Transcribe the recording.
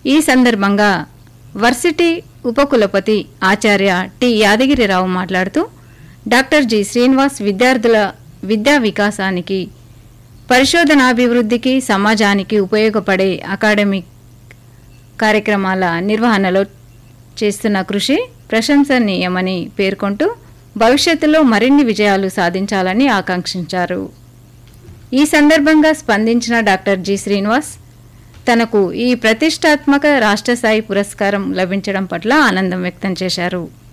ఈ సందర్భంగా వర్సిటీ ఉపకులపతి ఆచార్య టి యాదగిరిరావు మాట్లాడుతూ డాక్టర్ జి శ్రీనివాస్ విద్యార్థుల విద్యా వికాసానికి పరిశోధనాభివృద్ధికి సమాజానికి ఉపయోగపడే అకాడమిక్ కార్యక్రమాల నిర్వహణలో చేస్తున్న కృషి ప్రశంసనీయమని పేర్కొంటూ భవిష్యత్తులో మరిన్ని విజయాలు సాధించాలని ఆకాంక్షించారు ఈ సందర్భంగా స్పందించిన డాక్టర్ జి శ్రీనివాస్ తనకు ఈ ప్రతిష్టాత్మక రాష్ట్ర స్థాయి పురస్కారం లభించడం పట్ల ఆనందం వ్యక్తం చేశారు